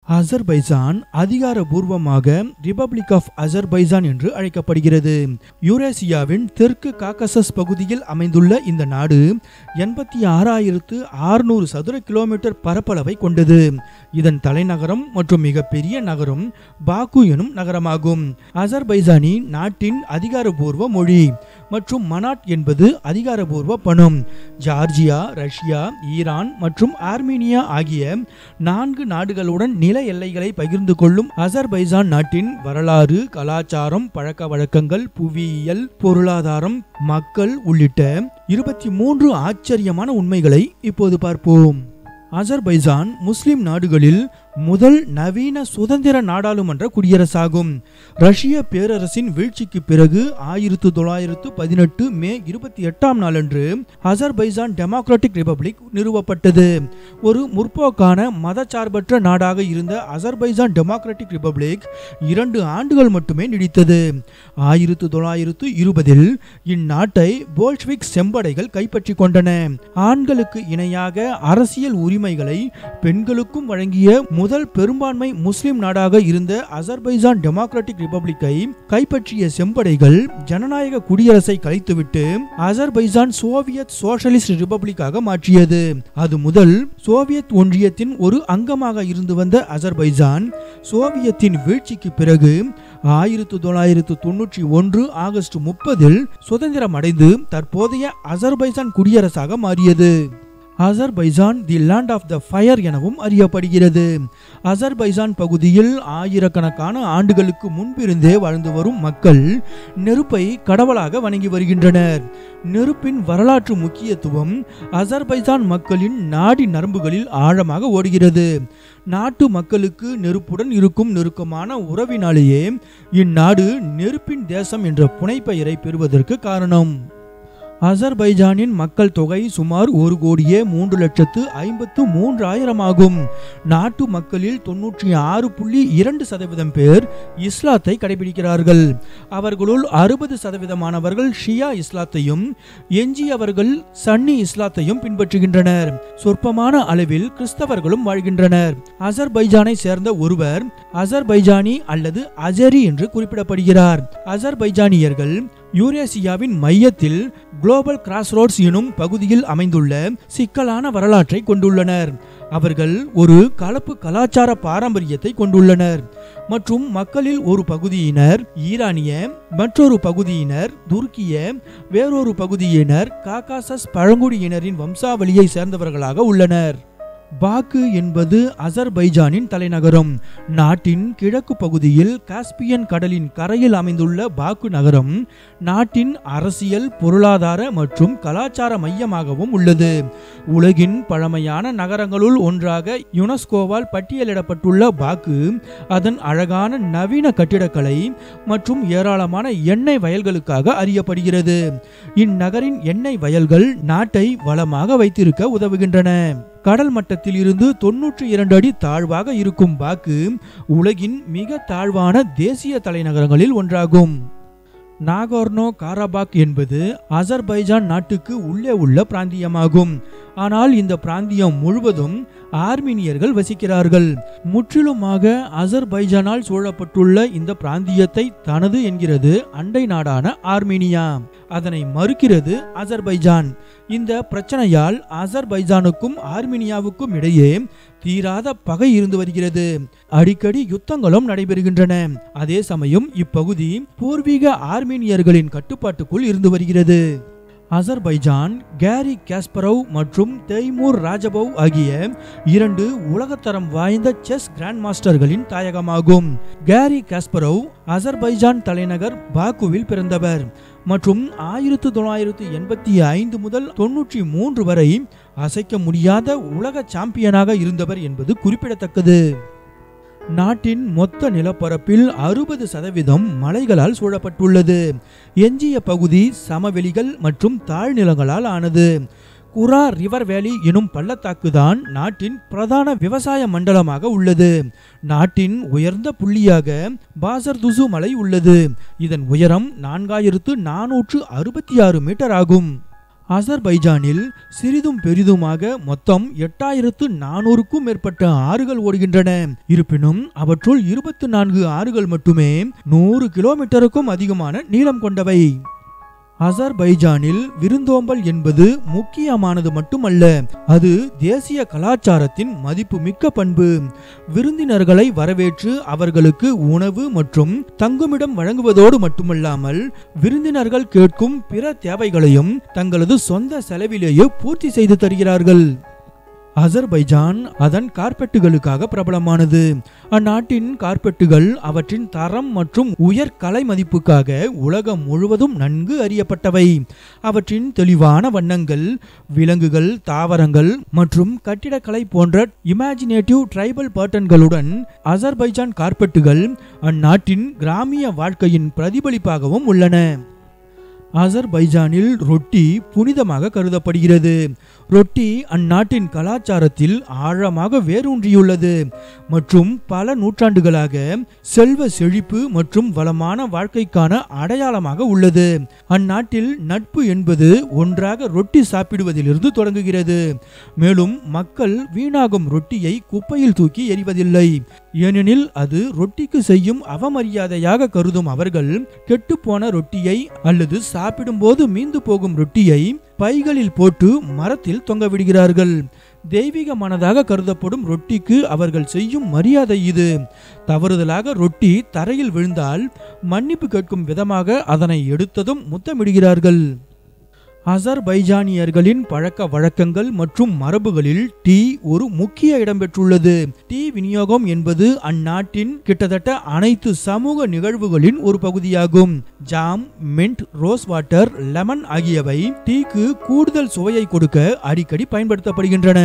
Azerbaijan அதிகாரபூர்வமாக republic of Azerbaijan என்று அழைக்கப்படுகிறது யூரேசியாவின் தெற்கு காக்கசஸ் பகுதியில் அமைந்துள்ள இந்த நாடு எண்பத்தி ஆறாயிரத்து ஆறுநூறு சதுர கிலோமீட்டர் பரப்பளவை கொண்டது இதன் தலைநகரம் மற்றும் மிகப்பெரிய நகரம் பாக்கு எனும் நகரமாகும் அசர்பைசானி நாட்டின் அதிகாரபூர்வ மொழி மற்றும் மனாட் என்பது அதிகாரபூர்வ பணம் ஜார்ஜியா ரஷ்யா ஈரான் மற்றும் ஆர்மீனியா ஆகிய நான்கு நாடுகளுடன் நில எல்லைகளை பகிர்ந்து கொள்ளும் அசர்பைசான் நாட்டின் வரலாறு கலாச்சாரம் பழக்க வழக்கங்கள் புவியியல் பொருளாதாரம் மக்கள் உள்ளிட்ட இருபத்தி மூன்று ஆச்சரியமான உண்மைகளை இப்போது பார்ப்போம் அசர்பைசான் முஸ்லிம் நாடுகளில் முதல் நவீன சுதந்திர நாடாளுமன்ற குடியரசாகும் ரஷ்ய பேரரசின் வீழ்ச்சிக்கு பிறகு ஆயிரத்து தொள்ளாயிரத்து பதினெட்டு மே இருபத்தி எட்டாம் நாளன்று அசர்பைசான் டெமோக்ராட்டிக் ரிபப்ளிக் நிறுவப்பட்டது ஒரு முற்போக்கான மதச்சார்பற்ற நாடாக இருந்த அசர்பைசான் டெமோக்ராட்டிக் ரிபப்ளிக் இரண்டு ஆண்டுகள் மட்டுமே நீடித்தது ஆயிரத்து தொள்ளாயிரத்து இருபதில் இந்நாட்டை போல்ஷ்விக் செம்படைகள் கைப்பற்றி கொண்டன ஆண்களுக்கு இணையாக அரசியல் உரிமைகளை பெண்களுக்கும் வழங்கிய முதல் பெரும்பான்மை முஸ்லிம் நாடாக இருந்த அசர்பைசான் டெமோக்ராட்டிக் ரிபப்ளிக்கை கைப்பற்றிய செம்படைகள் ஜனநாயக குடியரசை கலைத்துவிட்டு அசர்பைசான் சோவியத் சோஷலிஸ்ட் ரிபப்ளிக்காக மாற்றியது அது முதல் சோவியத் ஒன்றியத்தின் ஒரு அங்கமாக இருந்து வந்த அசர்பைசான் சோவியத்தின் வீழ்ச்சிக்கு பிறகு ஆயிரத்து தொள்ளாயிரத்து தொன்னூற்றி ஒன்று ஆகஸ்ட் முப்பதில் சுதந்திரம் அடைந்து தற்போதைய அசர்பைசான் குடியரசாக மாறியது Azerbaijan the land of the fire எனவும் அறியப்படுகிறது அசர்பைசான் பகுதியில் ஆயிரக்கணக்கான ஆண்டுகளுக்கு முன்பிருந்தே வாழ்ந்து வரும் மக்கள் நெருப்பை கடவுளாக வணங்கி வருகின்றனர் நெருப்பின் வரலாற்று முக்கியத்துவம் அசர்பைசான் மக்களின் நாடி நரம்புகளில் ஆழமாக ஓடுகிறது நாட்டு மக்களுக்கு நெருப்புடன் இருக்கும் நெருக்கமான உறவினாலேயே இந்நாடு நெருப்பின் தேசம் என்ற புனைப்பெயரை பெறுவதற்கு காரணம் அசர்பைஜானின் மக்கள் தொகை சுமார் ஒரு கோடியே மூன்று லட்சத்து ஐம்பத்து மூன்றாயிரம் ஆகும் நாட்டு மக்களில் தொன்னூற்றி ஆறு புள்ளி இரண்டு சதவீதம் பேர் இஸ்லாத்தை கடைபிடிக்கிறார்கள் அவர்களுள் அறுபது சதவீதமானவர்கள் ஷியா இஸ்லாத்தையும் எஞ்சியவர்கள் சன்னி இஸ்லாத்தையும் பின்பற்றுகின்றனர் சொற்பமான அளவில் கிறிஸ்தவர்களும் வாழ்கின்றனர் அசர்பைஜானை சேர்ந்த ஒருவர் அசர்பைஜானி அல்லது அஜரி என்று குறிப்பிடப்படுகிறார் அசர்பைஜானியர்கள் யூரேசியாவின் மையத்தில் குளோபல் கிராஸ் ரோட்ஸ் எனும் பகுதியில் அமைந்துள்ள சிக்கலான வரலாற்றை கொண்டுள்ளனர் அவர்கள் ஒரு கலப்பு கலாச்சார பாரம்பரியத்தை கொண்டுள்ளனர் மற்றும் மக்களில் ஒரு பகுதியினர் ஈரானிய மற்றொரு பகுதியினர் துருக்கிய வேறொரு பகுதியினர் காகாசஸ் பழங்குடியினரின் வம்சாவளியை சேர்ந்தவர்களாக உள்ளனர் பாக்கு என்பது அசர்பைஜானின் தலைநகரம் நாட்டின் கிழக்கு பகுதியில் காஸ்பியன் கடலின் கரையில் அமைந்துள்ள பாக்கு நகரம் நாட்டின் அரசியல் பொருளாதார மற்றும் கலாச்சார மையமாகவும் உள்ளது உலகின் பழமையான நகரங்களுள் ஒன்றாக யுனெஸ்கோவால் பட்டியலிடப்பட்டுள்ள பாக்கு அதன் அழகான நவீன கட்டிடக்கலை மற்றும் ஏராளமான எண்ணெய் வயல்களுக்காக அறியப்படுகிறது இந்நகரின் எண்ணெய் வயல்கள் நாட்டை வளமாக வைத்திருக்க உதவுகின்றன கடல் மட்டத்தில் இருந்து தொன்னூற்றி இரண்டு அடி தாழ்வாக இருக்கும் பாக்கு உலகின் மிக தாழ்வான தேசிய தலைநகரங்களில் ஒன்றாகும் நாகோர்னோ காராபாக் என்பது அசர்பைஜான் நாட்டுக்கு உள்ளே உள்ள பிராந்தியமாகும் ஆனால் இந்த பிராந்தியம் முழுவதும் ஆர்மீனியர்கள் வசிக்கிறார்கள் முற்றிலுமாக அசர்பைஜானால் சூழப்பட்டுள்ள இந்த பிராந்தியத்தை தனது என்கிறது அண்டை நாடான ஆர்மீனியா அதனை மறுக்கிறது அசர்பைஜான் இந்த பிரச்சனையால் அசர்பைஜானுக்கும் ஆர்மீனியாவுக்கும் இடையே தீராத பகை இருந்து வருகிறது அடிக்கடி யுத்தங்களும் நடைபெறுகின்றன அதே சமயம் இப்பகுதி பூர்வீக ஆர்மீனியர்களின் கட்டுப்பாட்டுக்குள் இருந்து வருகிறது அசர்பைஜான் கேரி காஸ்பரோவ் மற்றும் தெய்மூர் ராஜபவ் ஆகிய இரண்டு உலகத்தரம் வாய்ந்த செஸ் கிராண்ட் மாஸ்டர்களின் தாயகமாகும் கேரி காஸ்பரோவ் அசர்பைஜான் தலைநகர் பாக்குவில் பிறந்தவர் மற்றும் ஆயிரத்து தொள்ளாயிரத்து எண்பத்தி ஐந்து முதல் தொன்னூற்றி மூன்று வரை அசைக்க முடியாத உலக சாம்பியனாக இருந்தவர் என்பது குறிப்பிடத்தக்கது நாட்டின் மொத்த நிலப்பரப்பில் அறுபது சதவீதம் மலைகளால் சூழப்பட்டுள்ளது எஞ்சிய பகுதி சமவெளிகள் மற்றும் தாழ்நிலங்களால் ஆனது குரா ரிவர் வேலி எனும் பள்ளத்தாக்கு தான் நாட்டின் பிரதான விவசாய மண்டலமாக உள்ளது நாட்டின் உயர்ந்த புள்ளியாக பாசர்துசு மலை உள்ளது இதன் உயரம் நான்காயிரத்து நானூற்று அறுபத்தி ஆறு மீட்டர் ஆகும் அசர்பைஜானில் சிறிதும் பெரிதுமாக மொத்தம் எட்டாயிரத்து நானூறுக்கும் மேற்பட்ட ஆறுகள் ஓடுகின்றன இருப்பினும் அவற்றுள் இருபத்தி நான்கு ஆறுகள் மட்டுமே நூறு கிலோமீட்டருக்கும் அதிகமான நீளம் கொண்டவை அசர்பைஜானில் விருந்தோம்பல் என்பது முக்கியமானது மட்டுமல்ல அது தேசிய கலாச்சாரத்தின் மதிப்புமிக்க பண்பு விருந்தினர்களை வரவேற்று அவர்களுக்கு உணவு மற்றும் தங்குமிடம் வழங்குவதோடு மட்டுமல்லாமல் விருந்தினர்கள் கேட்கும் பிற தேவைகளையும் தங்களது சொந்த செலவிலேயே பூர்த்தி செய்து தருகிறார்கள் அசர்பைஜான் அதன் கார்பெட்டுகளுக்காக பிரபலமானது அந்நாட்டின் கார்பெட்டுகள் அவற்றின் தரம் மற்றும் உயர் கலை மதிப்புக்காக உலகம் முழுவதும் நன்கு அறியப்பட்டவை அவற்றின் தெளிவான வண்ணங்கள் விலங்குகள் தாவரங்கள் மற்றும் கட்டிடக்கலை போன்ற இமேஜினேட்டிவ் ட்ரைபல் பேட்டர்ன்களுடன் அசர்பைஜான் கார்பெட்டுகள் அந்நாட்டின் கிராமிய வாழ்க்கையின் பிரதிபலிப்பாகவும் உள்ளன அசர்பைஜானில் ரொட்டி புனிதமாக கருதப்படுகிறது ரொட்டி அந்நாட்டின் கலாச்சாரத்தில் ஆழமாக வேரூன்றியுள்ளது மற்றும் பல நூற்றாண்டுகளாக செல்வ செழிப்பு மற்றும் வளமான வாழ்க்கைக்கான அடையாளமாக உள்ளது அந்நாட்டில் நட்பு என்பது ஒன்றாக ரொட்டி சாப்பிடுவதிலிருந்து தொடங்குகிறது மேலும் மக்கள் வீணாகும் ரொட்டியை குப்பையில் தூக்கி எறிவதில்லை ஏனெனில் அது ரொட்டிக்கு செய்யும் அவமரியாதையாக கருதும் அவர்கள் கெட்டுப்போன ரொட்டியை அல்லது சாப்பிடும்போது மீந்து போகும் ரொட்டியை பைகளில் போட்டு மரத்தில் தொங்க விடுகிறார்கள் தெய்வீகமானதாக கருதப்படும் ரொட்டிக்கு அவர்கள் செய்யும் மரியாதை இது தவறுதலாக ரொட்டி தரையில் விழுந்தால் மன்னிப்பு கேட்கும் விதமாக அதனை எடுத்ததும் முத்தமிடுகிறார்கள் அசர்பைஜானியர்களின் பழக்க வழக்கங்கள் மற்றும் மரபுகளில் டீ ஒரு முக்கிய இடம் பெற்றுள்ளது டீ விநியோகம் என்பது அந்நாட்டின் கிட்டத்தட்ட அனைத்து சமூக நிகழ்வுகளின் ஒரு பகுதியாகும் jam mint rose water lemon ஆகியவை டீக்கு கூடுதல் சுவையை கொடுக்க அடிக்கடி பயன்படுத்தப்படுகின்றன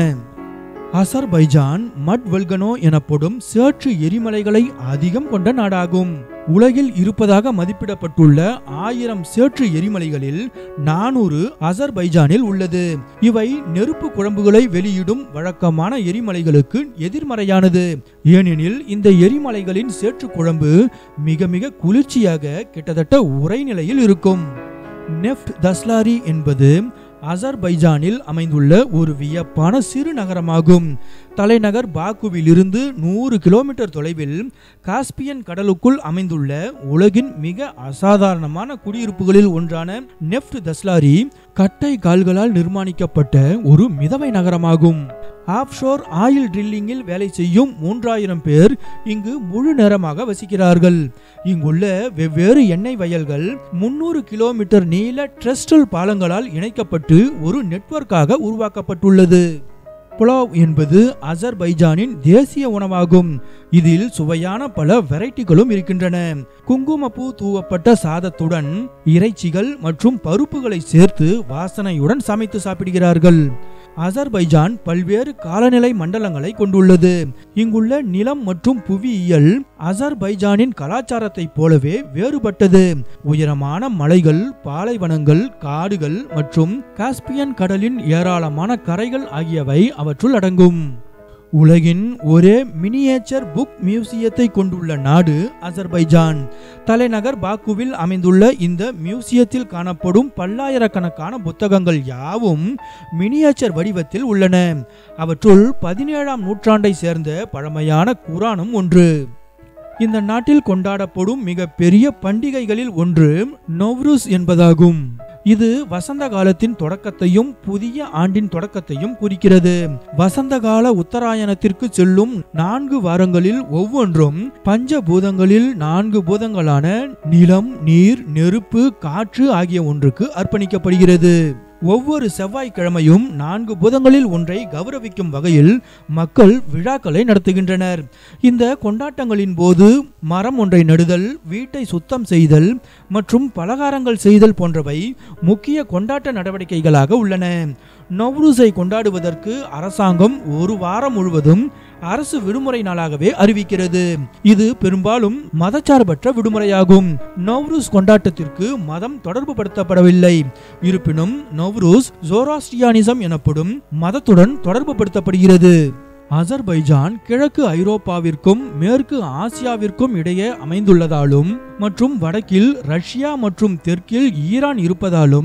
அசர்பைஜான் மட் வெல்கனோ எனப்படும் சேற்று எரிமலைகளை அதிகம் கொண்ட நாடாகும் உலகில் இருப்பதாக மதிப்பிடப்பட்டுள்ள ஆயிரம் சேற்று எரிமலைகளில் நானூறு அசர்பைஜானில் உள்ளது இவை நெருப்பு குழம்புகளை வெளியிடும் வழக்கமான எரிமலைகளுக்கு எதிர்மறையானது ஏனெனில் இந்த எரிமலைகளின் சேற்று குழம்பு மிக மிக குளிர்ச்சியாக கிட்டத்தட்ட உறைநிலையில் இருக்கும் நெஃப்ட் தஸ்லாரி என்பது அசர்பைஜானில் அமைந்துள்ள ஒரு வியப்பான சிறு நகரமாகும் தலைநகர் பாக்குவில் இருந்து நூறு கிலோமீட்டர் தொலைவில் காஸ்பியன் கடலுக்குள் அமைந்துள்ள உலகின் மிக அசாதாரணமான குடியிருப்புகளில் ஒன்றான நெஃப்ட் தஸ்லாரி கட்டை கால்களால் நிர்மாணிக்கப்பட்ட ஒரு மிதவை நகரமாகும் ஆப்ஷோர் ஆயில் ட்ரில்லிங்கில் வேலை செய்யும் மூன்றாயிரம் பேர் இங்கு முழு நேரமாக வசிக்கிறார்கள் இங்குள்ள வெவ்வேறு எண்ணெய் வயல்கள் முன்னூறு கிலோமீட்டர் நீள ட்ரெஸ்டல் பாலங்களால் இணைக்கப்பட்டு ஒரு நெட்வொர்க்காக உருவாக்கப்பட்டுள்ளது புலாவ் என்பது அசர்பைஜானின் தேசிய உணவாகும் இதில் சுவையான பல வெரைட்டிகளும் இருக்கின்றன குங்குமப்பூ தூவப்பட்ட சாதத்துடன் இறைச்சிகள் மற்றும் பருப்புகளை சேர்த்து வாசனையுடன் சமைத்து சாப்பிடுகிறார்கள் அசர்பைஜான் பல்வேறு காலநிலை மண்டலங்களை கொண்டுள்ளது இங்குள்ள நிலம் மற்றும் புவியியல் அசர்பைஜானின் கலாச்சாரத்தைப் போலவே வேறுபட்டது உயரமான மலைகள் பாலைவனங்கள் காடுகள் மற்றும் காஸ்பியன் கடலின் ஏராளமான கரைகள் ஆகியவை அவற்றுள் அடங்கும் உலகின் ஒரே மினியேச்சர் புக் மியூசியத்தை கொண்டுள்ள நாடு அசர்பைஜான் தலைநகர் பாக்குவில் அமைந்துள்ள இந்த மியூசியத்தில் காணப்படும் பல்லாயிரக்கணக்கான புத்தகங்கள் யாவும் மினியேச்சர் வடிவத்தில் உள்ளன அவற்றுள் பதினேழாம் நூற்றாண்டை சேர்ந்த பழமையான குரானும் ஒன்று இந்த நாட்டில் கொண்டாடப்படும் மிக பெரிய பண்டிகைகளில் ஒன்று நொவ்ரூஸ் என்பதாகும் இது வசந்த காலத்தின் தொடக்கத்தையும் புதிய ஆண்டின் தொடக்கத்தையும் குறிக்கிறது வசந்த கால உத்தராயணத்திற்கு செல்லும் நான்கு வாரங்களில் ஒவ்வொன்றும் பஞ்ச பூதங்களில் நான்கு பூதங்களான நிலம் நீர் நெருப்பு காற்று ஆகிய ஒன்றுக்கு அர்ப்பணிக்கப்படுகிறது ஒவ்வொரு செவ்வாய்க்கிழமையும் நான்கு பூதங்களில் ஒன்றை கௌரவிக்கும் வகையில் மக்கள் விழாக்களை நடத்துகின்றனர் இந்த கொண்டாட்டங்களின் போது மரம் ஒன்றை நடுதல் வீட்டை சுத்தம் செய்தல் மற்றும் பலகாரங்கள் செய்தல் போன்றவை முக்கிய கொண்டாட்ட நடவடிக்கைகளாக உள்ளன நவ்ரூஸை கொண்டாடுவதற்கு அரசாங்கம் ஒரு வாரம் முழுவதும் அரசு விடுமுறை நாளாகவே அறிவிக்கிறது இது பெரும்பாலும் மதச்சார்பற்ற விடுமுறையாகும் நவ்ரூஸ் கொண்டாட்டத்திற்கு மதம் தொடர்பு படுத்தப்படவில்லை இருப்பினும் நவ்ரூஸ் ஜோராஸ்ட்ரியானிசம் எனப்படும் மதத்துடன் தொடர்பு படுத்தப்படுகிறது அசர்பைஜான் கிழக்கு ஐரோப்பாவிற்கும் மேற்கு ஆசியாவிற்கும் இடையே அமைந்துள்ளதாலும் மற்றும் வடக்கில் ரஷ்யா மற்றும் தெற்கில் ஈரான் இருப்பதாலும்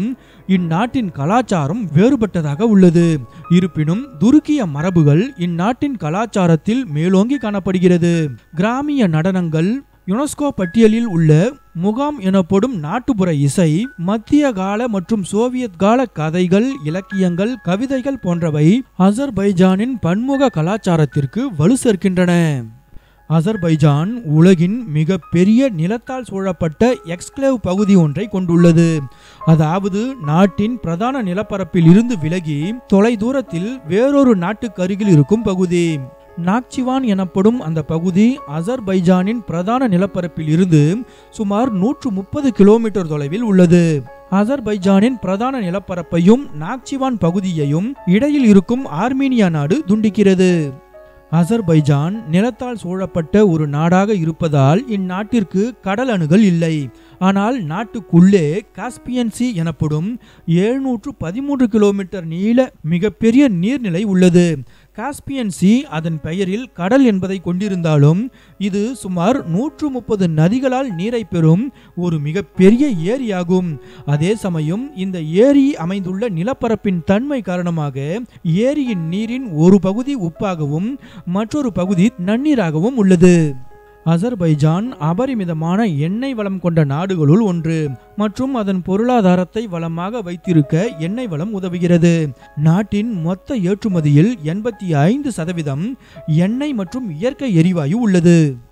இந்நாட்டின் கலாச்சாரம் வேறுபட்டதாக உள்ளது இருப்பினும் துருக்கிய மரபுகள் இந்நாட்டின் கலாச்சாரத்தில் மேலோங்கி காணப்படுகிறது கிராமிய நடனங்கள் யுனெஸ்கோ பட்டியலில் உள்ள முகாம் எனப்படும் நாட்டுப்புற இசை மத்திய கால மற்றும் சோவியத் கால கதைகள் இலக்கியங்கள் கவிதைகள் போன்றவை அசர்பைஜானின் பன்முக கலாச்சாரத்திற்கு வலு சேர்க்கின்றன அசர்பைஜான் உலகின் மிக பெரிய நிலத்தால் சூழப்பட்ட எக்ஸ்க்ளேவ் பகுதி ஒன்றை கொண்டுள்ளது அதாவது நாட்டின் பிரதான நிலப்பரப்பில் இருந்து விலகி தொலை தூரத்தில் வேறொரு நாட்டுக்கு அருகில் இருக்கும் பகுதி நாக்சிவான் எனப்படும் அந்த பகுதி அசர்பைஜானின் பிரதான நிலப்பரப்பில் இருந்து சுமார் நூற்று முப்பது கிலோமீட்டர் தொலைவில் உள்ளது அசர்பைஜானின் பிரதான நிலப்பரப்பையும் நாக்சிவான் பகுதியையும் இடையில் இருக்கும் ஆர்மீனியா நாடு துண்டிக்கிறது அசர்பைஜான் நிலத்தால் சூழப்பட்ட ஒரு நாடாக இருப்பதால் இந்நாட்டிற்கு கடல் அணுகல் இல்லை ஆனால் நாட்டுக்குள்ளே காஸ்பியன் சி எனப்படும் எழுநூற்று பதிமூன்று கிலோமீட்டர் நீள மிகப்பெரிய நீர்நிலை உள்ளது காஸ்பியன் சி அதன் பெயரில் கடல் என்பதை கொண்டிருந்தாலும் இது சுமார் நூற்று முப்பது நதிகளால் நீரை பெறும் ஒரு மிகப்பெரிய ஏரியாகும் அதே சமயம் இந்த ஏரி அமைந்துள்ள நிலப்பரப்பின் தன்மை காரணமாக ஏரியின் நீரின் ஒரு பகுதி உப்பாகவும் மற்றொரு பகுதி நன்னீராகவும் உள்ளது அசர்பைஜான் அபரிமிதமான எண்ணெய் வளம் கொண்ட நாடுகளுள் ஒன்று மற்றும் அதன் பொருளாதாரத்தை வளமாக வைத்திருக்க எண்ணெய் வளம் உதவுகிறது நாட்டின் மொத்த ஏற்றுமதியில் எண்பத்தி ஐந்து சதவீதம் எண்ணெய் மற்றும் இயற்கை எரிவாயு உள்ளது